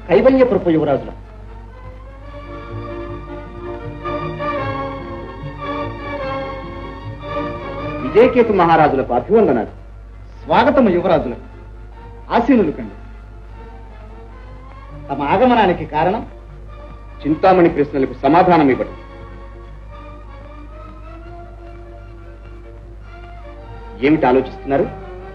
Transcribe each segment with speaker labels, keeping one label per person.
Speaker 1: కైవల్యపురపు యువరాజుల విజయకేతు మహారాజులకు అభివందనాలు
Speaker 2: స్వాగతము యువరాజులకు ఆసీనులు కండి తమ ఆగమనానికి కారణం
Speaker 1: చింతామణి ప్రశ్నలకు సమాధానం ఇవ్వడం ఏమిటి ఆలోచిస్తున్నారు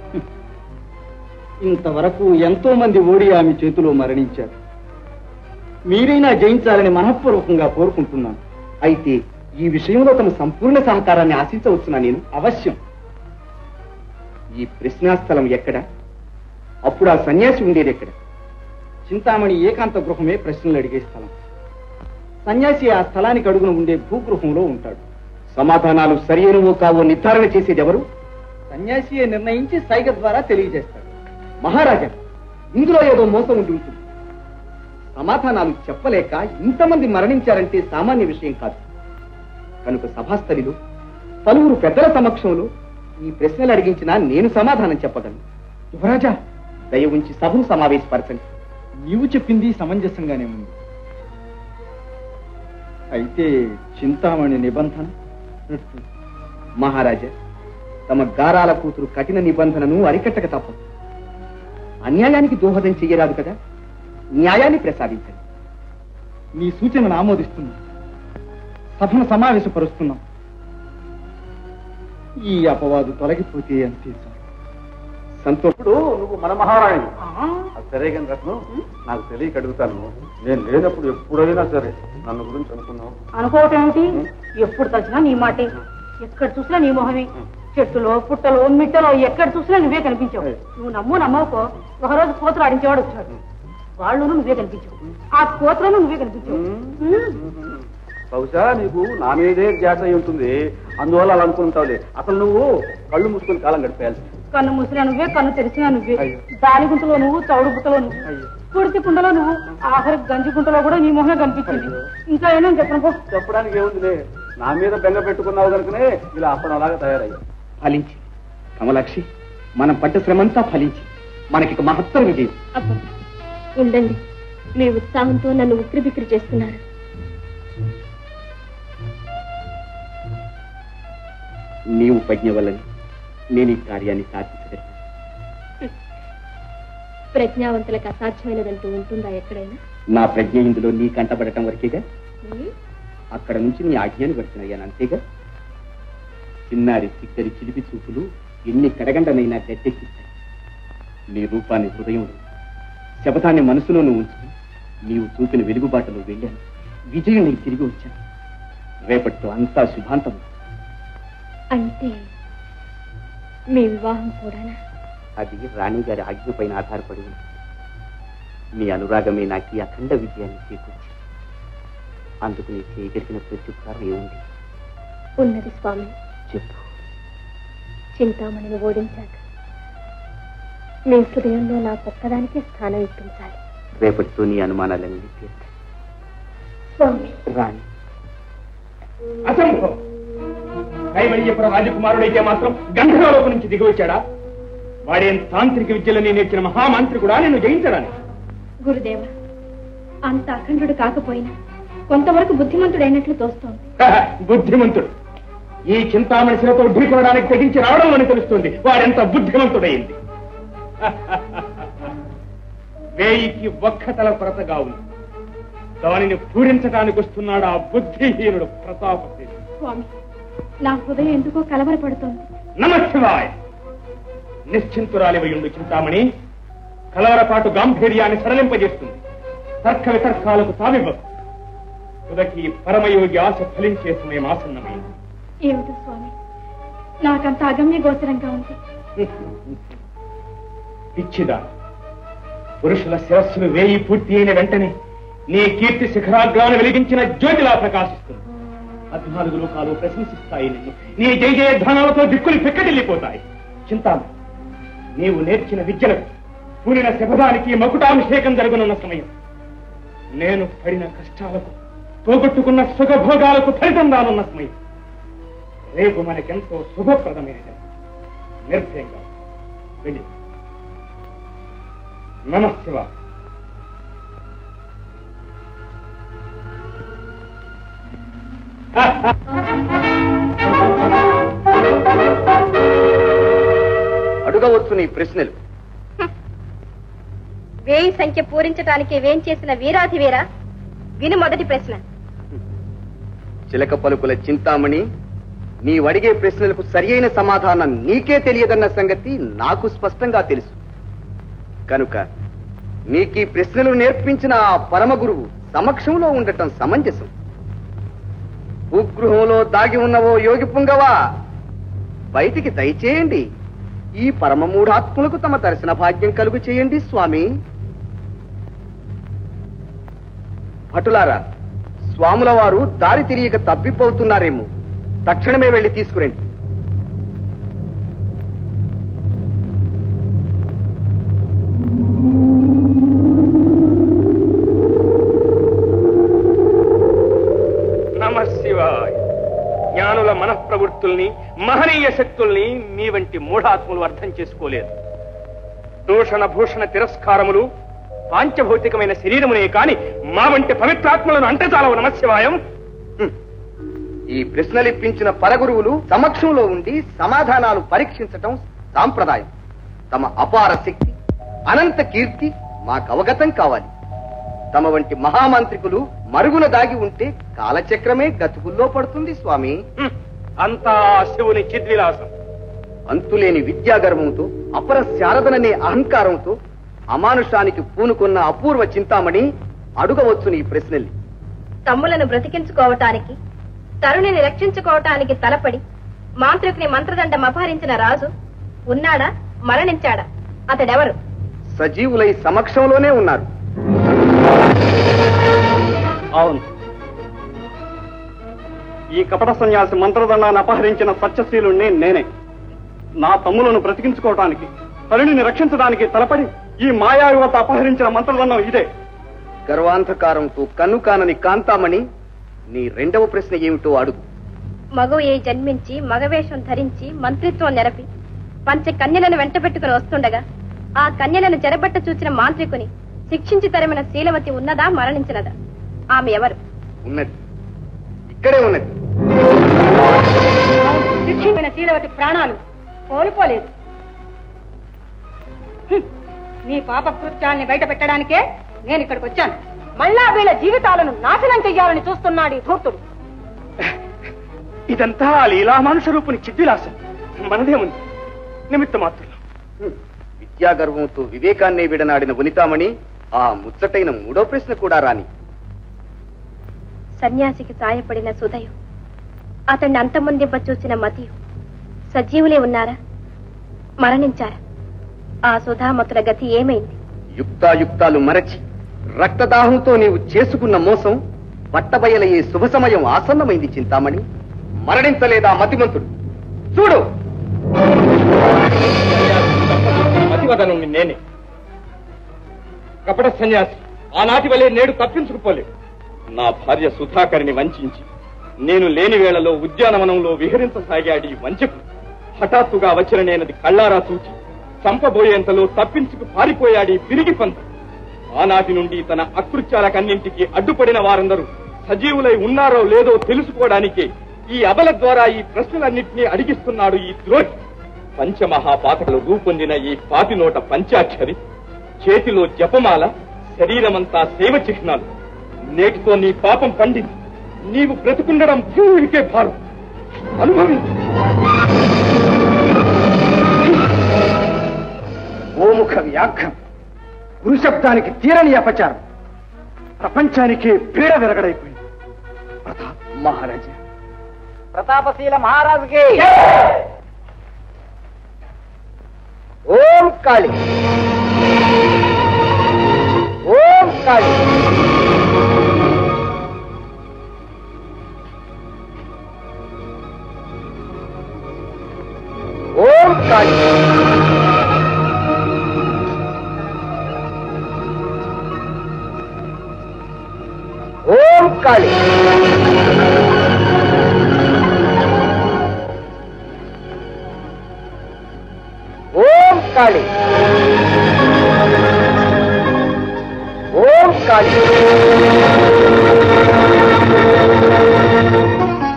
Speaker 2: ఇంతవరకు ఎంతో మంది ఓడి ఆమె చేతిలో మరణించారు మీరైనా జయించాలని మనఃపూర్వకంగా కోరుకుంటున్నాను
Speaker 1: అయితే ఈ విషయంలో తమ సంపూర్ణ సహకారాన్ని ఆశించవచ్చునా నేను
Speaker 2: అవశ్యం
Speaker 1: ఈ ప్రశ్నాస్థలం ఎక్కడ అప్పుడు ఆ సన్యాసి ఉండేది ఎక్కడ
Speaker 2: చింతామణి ఏకాంత గృహమే ప్రశ్నలు అడిగే స్థలం సన్యాసి ఆ స్థలానికి అడుగున ఉండే భూగృహంలో ఉంటాడు
Speaker 1: సమాధానాలు సరియనువో కావో నిర్ధారణ చేసేది ఎవరు
Speaker 2: సన్యాసియే నిర్ణయించి సైగ ద్వారా తెలియజేస్తాడు
Speaker 1: మహారాజా ఇందులో ఏదో మోసం ఉండి ఉంటుంది సమాధానాలు చెప్పలేక ఇంతమంది మరణించారంటే సామాన్య విషయం కాదు కనుక సభాస్థలిలో పలువురు పెద్దల సమక్షంలో ఈ ప్రశ్నలు అడిగించినా నేను సమాధానం చెప్పగలను
Speaker 2: యువరాజా
Speaker 1: దయ ఉంచి సభను సమావేశపరచండి
Speaker 2: నీవు చెప్పింది సమంజసంగానే ఉంది అయితే చింతామణి నిబంధన
Speaker 1: మహారాజా తమ గారాల కూతురు కఠిన నిబంధనను అరికట్టక తప్పదు అన్యాయానికి దోహదం చెయ్యరాదు కదా న్యాయాన్ని ప్రసాదించండి
Speaker 2: నీ సూచనను ఆమోదిస్తున్నాం సభను సమావేశపరుస్తున్నాం ఈ అపవాదు తొలగిపోతే అంతే సార్
Speaker 1: సంతోషుడు
Speaker 3: నువ్వు మన మహారాణి అది సరే కానీ రత్నం నాకు తెలియక అడుగుతాను నేను లేనప్పుడు ఎప్పుడైనా సరే నన్ను గురించి అనుకున్నావు
Speaker 4: అనుకోవటం ఏమిటి ఎప్పుడు తలిచినా నీ మాటే ఎక్కడ చూసినా నీ మొహమే చెట్టులో పుట్టలో మిట్టలో ఎక్కడ చూసినా నువ్వే కనిపించావు నువ్వు నమ్ము నమ్మవుకో ఒకరోజు కోతులు ఆడించేవాడు వచ్చాడు వాళ్ళు నువ్వే కనిపించావు ఆ కోతులను నువ్వే కనిపించావు ఉమ్.
Speaker 3: బహుశా నీకు నా మీదే ధ్యాస అయి ఉంటుంది అందువల్ల అలా అనుకుంటావులే అసలు నువ్వు కళ్ళు మూసుకొని కాలం గడిపేయాల్సి
Speaker 4: కన్ను మూసినా నువ్వే కన్ను తెరిచినా నువ్వే
Speaker 3: అయ్యో.
Speaker 4: దాని గుంటలో నువ్వు చౌడు గుంటలో నువ్వు
Speaker 3: అయ్యో.
Speaker 4: కుడితి కుండలో నువ్వు ఆఖరి గంజి గుంటలో కూడా నీ మొహమే కనిపించింది ఇంకా ఏమో చెప్పను పో
Speaker 3: చెప్పడానికి ఏముందిలే నా మీద బెంగ పెట్టుకున్నావు కనుకనే ఇలా అప్పనలాగా తయారయ్యా
Speaker 1: ఫలించి కమలాక్షి మనం పడ్డ శ్రమంతా ఫలించి మనకి మహత్తర విజయం
Speaker 5: అబ్బా ఉండండి మీ ఉత్సాహంతో నన్ను ఉక్కిరి బిక్కిరి చేస్తున్నారు
Speaker 1: నీవు ప్రజ్ఞ వల్లని నేను ఈ కార్యాన్ని సాధించగలను
Speaker 5: ప్రజ్ఞావంతులకు అసాధ్యమైనదంటూ ఉంటుందా ఎక్కడైనా
Speaker 1: నా ప్రజ్ఞ ఇందులో నీ కంటపడటం వరకేగా
Speaker 5: ఉమ్,
Speaker 1: అక్కడ నుంచి నీ ఆజ్ఞాన్ని పడుతున్నాయ్యాను అంతేగా చిన్నారి చిక్కరి చిలిపి చూపులు ఎన్ని కడగంటనైనా గట్టెక్కిస్తాయి నీ రూపాన్ని హృదయంలో శపథాన్ని మనసులోనూ ఉంచుకుని నీవు చూపిన వెలుగుబాటలో వెళ్ళాను విజయం నీకు తిరిగి వచ్చాను రేపటితో అంతా శుభాంతం
Speaker 5: అంటే మీ వివాహం కూడానా
Speaker 1: అది రాణి గారి ఆజ్ఞ పైన ఆధారపడి ఉంది నీ అనురాగమే నాకు ఈ అఖండ విజయాన్ని చేకూర్చి అందుకు నీ చేయగలిగిన ప్రత్యుపకారం ఏముంది
Speaker 5: ఉన్నది స్వామి
Speaker 1: చెప్పు
Speaker 5: చింతామణిని ఓడించాక మీ హృదయంలో నా ఒక్కదానికే స్థానం ఇప్పించాలి
Speaker 1: రేపటితో నీ అనుమానాలన్నీ తీర్చాయి
Speaker 5: స్వామి
Speaker 1: రాణి
Speaker 6: అసంభవం కైవల్యపురం రాజకుమారుడైతే మాత్రం గంధర్వలోకం నుంచి దిగి వచ్చాడా వాడేం తాంత్రిక విద్యలని నేర్చిన మహామంత్రికుడా నేను జయించడానికి
Speaker 5: గురుదేవ అంత అఖండుడు కాకపోయినా కొంతవరకు బుద్ధిమంతుడైనట్లు తోస్తోంది
Speaker 6: హహ, బుద్ధిమంతుడు ఈ చింతామణి శిలతో ఢీకొనడానికి తెగించి రావడం అని తెలుస్తుంది వాడెంత బుద్ధిమంతుడైంది వేయికి ఒక్క తల కొరతగా ఉంది దానిని పూరించడానికి వస్తున్నాడు ఆ బుద్ధిహీనుడు ప్రతాపశీలి
Speaker 5: స్వామి నా హృదయం ఎందుకో కలవరపడుతోంది
Speaker 6: నమశివాయ్ నిశ్చింతురాలివయుండు చింతామణి కలవరపాటు గాంభీర్యాన్ని సరళింపజేస్తుంది తర్క వితర్కాలకు తావివ్వదు తుదకి పరమయోగి ఆశ ఫలించే సమయం ఆసన్నమైంది
Speaker 5: ఏమిటో స్వామి నాకంత అగమ్య గోచరంగా ఉంది
Speaker 6: పిచ్చిదా పురుషుల శిరస్సులు వేయి పూర్తి అయిన వెంటనే నీ కీర్తి శిఖరాగ్రాన్ని వెలిగించిన జ్యోతిలా ప్రకాశిస్తుంది పద్నాలుగు లోకాలు ప్రశంసిస్తాయి నిన్ను నీ జయ జయధ్వానాలతో దిక్కులు పెక్కటిల్లిపోతాయి చింతామణి నీవు నేర్చిన విద్యలకు పూనిన శపథానికి మకుటాభిషేకం జరగనున్న సమయం నేను పడిన కష్టాలకు పోగొట్టుకున్న సుఖభోగాలకు ఫలితం రానున్న సమయం రేపు మనకెంతో శుభప్రదమైనది నిర్భయంగా వెళ్ళి నమశివ
Speaker 1: అడగవచ్చు నీ ప్రశ్నలు
Speaker 5: వేయి సంఖ్య పూరించడానికి వేం చేసిన వీరాధి వీరా విను మొదటి ప్రశ్న
Speaker 1: చిలక పలుకుల చింతామణి నీవడిగే ప్రశ్నలకు సరియైన సమాధానం నీకే తెలియదన్న సంగతి నాకు స్పష్టంగా తెలుసు కనుక నీకీ ప్రశ్నలు నేర్పించిన ఆ పరమ గురువు సమక్షంలో ఉండటం సమంజసం భూగృహంలో దాగి ఉన్నవో యోగి పుంగవా బయటికి దయచేయండి ఈ పరమ మూఢాత్ములకు తమ దర్శన భాగ్యం కలుగు చేయండి స్వామి భటులారా స్వాముల వారు దారి తిరిగక తప్పిపోతున్నారేమో తక్షణమే వెళ్లి తీసుకురండి
Speaker 6: నమ శివాయ జ్ఞానుల మనఃప్రవృత్తుల్ని మహనీయ శక్తుల్ని మీ వంటి మూఢాత్ములు అర్థం చేసుకోలేరు దూషణ భూషణ తిరస్కారములు పాంచభౌతికమైన శరీరమునే కాని మా వంటి పవిత్రాత్మలను అంటే చాలవు నమశివాయం
Speaker 1: హ్మ్. ఈ ప్రశ్నలిప్పించిన పరగురువులు సమక్షంలో ఉండి సమాధానాలు పరీక్షించటం సాంప్రదాయం తమ అపార శక్తి అనంత కీర్తి మాకు అవగతం కావాలి తమ వంటి మహామంత్రికులు మరుగున దాగి ఉంటే కాలచక్రమే గతుకుల్లో పడుతుంది స్వామి
Speaker 6: హ్మ్. అంతా శివుని చిద్విలాసం
Speaker 1: అంతులేని విద్యాగర్వంతో అపర శారదననే అహంకారంతో అమానుషానికి పూనుకున్న అపూర్వ చింతామణి అడుగవచ్చు నీ ప్రశ్నల్ని
Speaker 5: తమ్ములను బ్రతికించుకోవటానికి తరుణిని రక్షించుకోవటానికి తలపడి మాంత్రికుని మంత్రదండం అపహరించిన రాజు ఉన్నాడా మరణించాడా అతడెవరు
Speaker 1: సజీవులై సమక్షంలోనే ఉన్నారు
Speaker 2: అవును ఈ కపట సన్యాసి మంత్రదండాన్ని అపహరించిన సత్యశీలుణ్ణి నేనే నా తమ్ములను బ్రతికించుకోవటానికి తరుణిని రక్షించడానికి తలపడి ఈ మాయాయువత అపహరించిన మంత్రదండం ఇదే
Speaker 1: గర్వాంధకారంతో కన్ను కానని కాంతామణి నీ రెండవ ప్రశ్న ఏమిటో అడుగు
Speaker 5: మగవు ఏ జన్మించి మగవేషం ధరించి మంత్రిత్వం నెరపి పంచ కన్యలను వెంటబెట్టుకుని వస్తుండగా ఆ కన్యలను చెరబట్ట చూచిన మాంత్రికుని శిక్షించి తరిమిన శీలవతి ఉన్నదా మరణించినదా ఆమె ఎవరు
Speaker 1: ఉన్నది ఇక్కడే ఉన్నది
Speaker 4: శిక్షించిన శీలవతి ప్రాణాలు కోల్పోలేదు హ్మ్. నీ పాప కృత్యాల్ని బయట పెట్టడానికే నేను ఇక్కడికి వచ్చాను మళ్ళా వీళ్ళ జీవితాలను నాశనం చెయ్యాలని చూస్తున్నాడు ఈ ధూర్తుడు
Speaker 6: ఇదంతా ఆ లీలామానుష రూపుని చిద్విలాసం మనదేముంది నిమిత్త మాత్రం
Speaker 1: విద్యాగర్వంతో వివేకాన్నే విడనాడిన వనితామణి ఆ ముచ్చటైన మూడో ప్రశ్న కూడా రాని
Speaker 5: సన్యాసికి సాయపడిన సుధయు అతన్ని అంతమందింప చూసిన మతియు సజీవులే ఉన్నారా మరణించారా ఆ సుధామతుల గతి ఏమైంది
Speaker 1: యుక్తాయుక్తాలు మరచి రక్తదాహంతో నీవు చేసుకున్న మోసం పట్టబయలయ్యే శుభ సమయం ఆసన్నమైంది చింతామణి మరణించలేదా మతిమంతుడు చూడు
Speaker 6: మతివదను నేనే కపట సన్యాసి ఆనాటి వలె నేడు తప్పించుకుపోలేదు నా భార్య సుధాకరిని వంచించి నేను లేని వేళలో ఉద్యానవనంలో విహరించసాగాడి ఈ వంచకుడు హఠాత్తుగా వచ్చిన నేనది కళ్ళారా చూచి చంపబోయేంతలో తప్పించుకు పారిపోయాడి పిరిగి పంత ఆనాటి నుండి తన అకృత్యాలకన్నింటికి అడ్డుపడిన వారందరూ సజీవులై ఉన్నారో లేదో తెలుసుకోవడానికి ఈ అబల ద్వారా ఈ ప్రశ్నలన్నింటినీ అడిగిస్తున్నాడు ఈ ద్రోహి పంచమహాపాతకలు రూపొందిన ఈ పాతి నోట పంచాక్షరి చేతిలో జపమాల శరీరమంతా సేవ చిహ్నాలు నేటితో నీ పాపం పండింది నీవు బ్రతుకుండడం భూమికే భారం అనుభవించు
Speaker 2: గోముఖ వ్యాఘ్రం గురుశబ్దానికి తీరని అపచారం ప్రపంచానికి పీడ విరగడైపోయింది ప్రతాప్ మహారాజా
Speaker 7: ప్రతాపశీల మహారాజుకి
Speaker 1: ఓం కాళి ఓం కాళి ఓం కాళి ఓం కాళి ఓం కాళి ఓం కాళి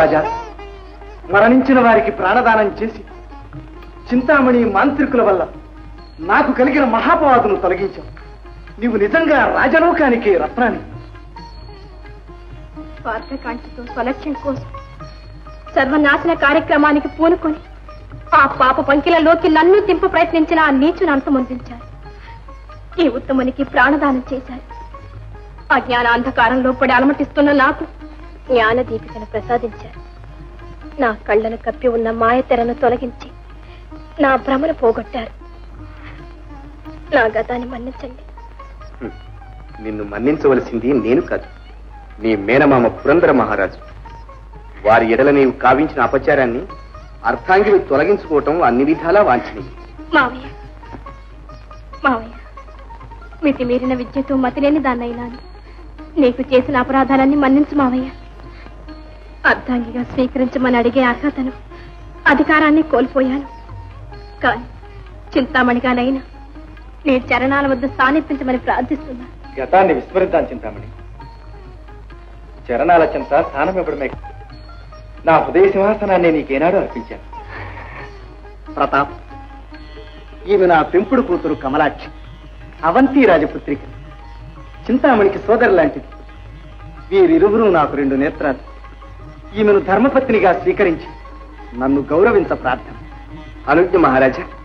Speaker 2: రాజా మరణించిన వారికి ప్రాణదానం చేసి చింతామణి మాంత్రికుల వల్ల నాకు కలిగిన మహాపవాదును తొలగించావు నీవు నిజంగా రాజలోకానికి రత్నాన్ని
Speaker 5: స్వార్థకాంక్షతో స్వలక్ష్యం కోసం సర్వనాశన కార్యక్రమానికి పూనుకొని ఆ పాప పంకిలలోకి నన్ను దింప ప్రయత్నించిన ఆ నీచును అంతమొందించారు ఈ ఉత్తమునికి ప్రాణదానం చేశారు అజ్ఞాన అంధకారంలో పడి అలమటిస్తున్న నాకు జ్ఞాన దీపికను ప్రసాదించారు నా కళ్ళను కప్పి ఉన్న మాయ తెరను తొలగించి నా భ్రమను పోగొట్టారు నా గతాన్ని మన్నించండి
Speaker 1: నిన్ను మన్నించవలసింది నేను కాదు నీ మేనమామ పురంధర మహారాజు వారి ఎడల నీవు కావించిన అపచారాన్ని అర్థాంగిని తొలగించుకోవటం అన్ని విధాలా వాంఛనీయం
Speaker 5: మావయ్య మావయ్య మితి మీరిన విద్యతో మతిలేని దాన్నైనాను నీకు చేసిన అపరాధాలన్నీ మన్నించు మావయ్య అర్ధాంగిగా స్వీకరించమని అడిగే అర్హతను అధికారాన్ని కోల్పోయాను కానీ చింతామణిగానైనా నీ చరణాల వద్ద స్థానిపించమని ప్రార్థిస్తున్నా
Speaker 6: గతాన్ని విస్మరిద్దాం చింతామణి చరణాల చెంత స్థానం ఇవ్వడమే కాదు. నా హృదయ సింహాసనాన్ని నీకేనాడు అర్పించాను
Speaker 2: ప్రతాప్ ఈమె నా పెంపుడు కూతురు కమలాక్షి అవంతి రాజపుత్రిక చింతామణికి సోదరు లాంటిది వీరిరువురు నాకు రెండు నేత్రాలు ఈమెను ధర్మపత్నిగా స్వీకరించి నన్ను గౌరవించ ప్రార్థన
Speaker 1: అనుజ్ఞ మహారాజా